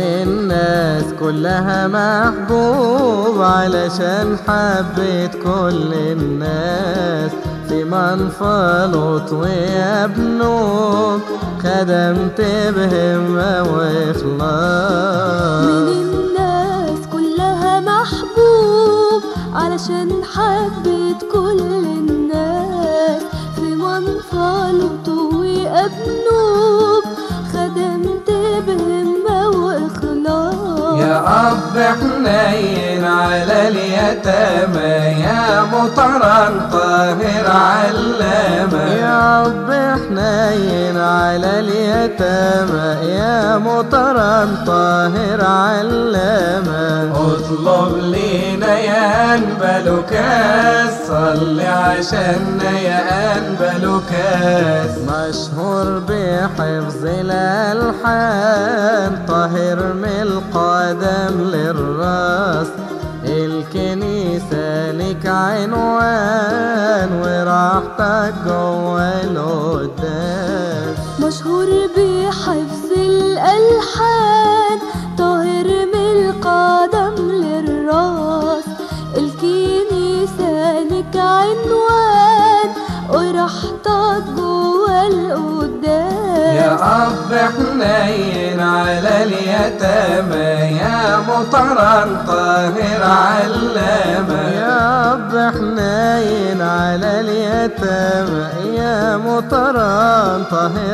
الناس كلها محبوب علشان حبيت كل الناس في منفلط ويبنوب خدمت بهمة وإخلاص من الناس كلها محبوب علشان حبيت كل الناس في منفلط وأبنوب خدمت بهمة وإخلاص يا أب حنين على اليتامى يا مطرا طاهر علامة يا أب حنين على اليتامى يا مطرا طاهر علامة اطلب لينا يا أنبلوكاس صل عشاننا يا أنبلوكاس مشهور بحفظ الألحان طاهر من القدم للراس الكنيسة لك عنوان وراحتك جوا القداس مشهور بحفظ الألحان طاهر من القدم للراس الكنيسة لك عنوان وراحتك جوا القداس يا أب حنين على اليتامى يا مطرا طاهر علامة يا أب حنين على اليتامى يا مطرا طاهر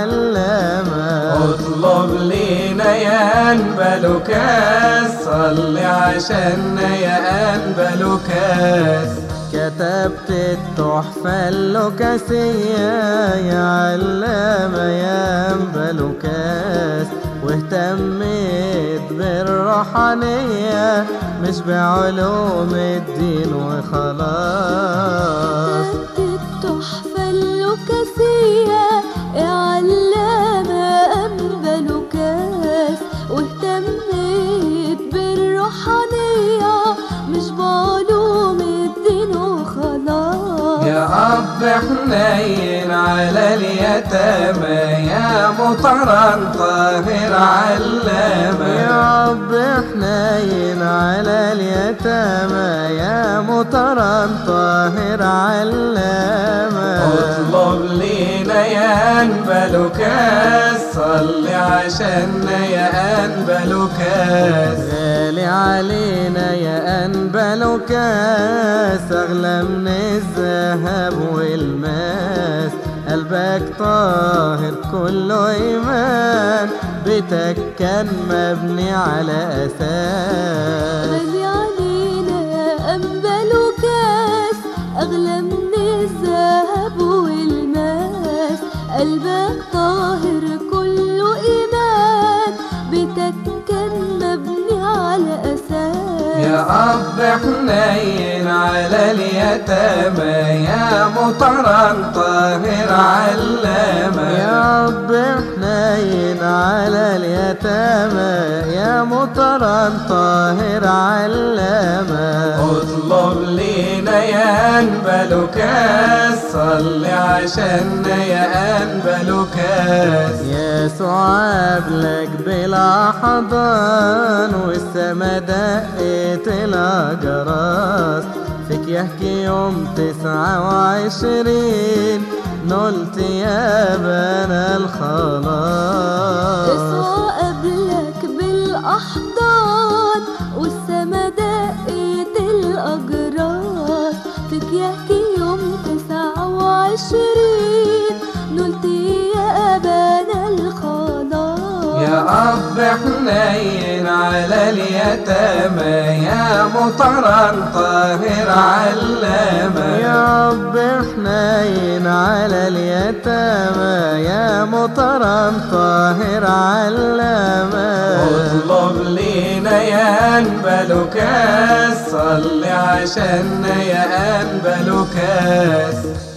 علامة اطلب لينا يا أنبلوكاس صل عشاننا يا أنبلوكاس كتبت التحفة اللوكاسية يا علامة يا أنبلوكاس واهتميت بالروحانية مش بعلوم الدين وخلاص كتبت التحفة اللوكاسية يا علامة أنبلوكاس واهتميت بالروحانية مش بعلوم الدين وخلاص يا أب حنين على اليتامى يا مطرا طاهر علامة يا أب حنين على اليتامى يا مطرا طاهر علامة اطلب لينا يا أنبلوكاس صل عشاننا يا أنبلوكاس غالي علينا يا أنبلوكاس أغلى من الذهب والماس قلبك طاهر كله إيمان بيتك كان مبني على أساس غالي علينا يا أنبلوكاس أغلى من الذهب والماس قلبك طاهر كله إيمان بيتك كان مبني على أساس يا أب حنين على اليتامى يا مطرا طاهر علامة يا أب حنين على اليتامى يا مطرا طاهر علامة اطلب لينا يا أنبلوكاس صل عشاننا يا أنبلوكاس يسوع قبلك بلا حضان والسما دقت الأجراس فيك يحكي يوم تسعة وعشرين نلت يا بنا الخلاص يسوع قبلك بالأحضان والسما دقت الأجراس فيك يحكي يوم تسعة وعشرين نلت يا أبانا الخلاص يا أب حنين على اليتامى يا مطرا طاهر علامة يا أب حنين على اليتامى يا مطرا طاهر علامة اطلب لينا يا أنبلوكاس صل عشاننا يا أنبلوكاس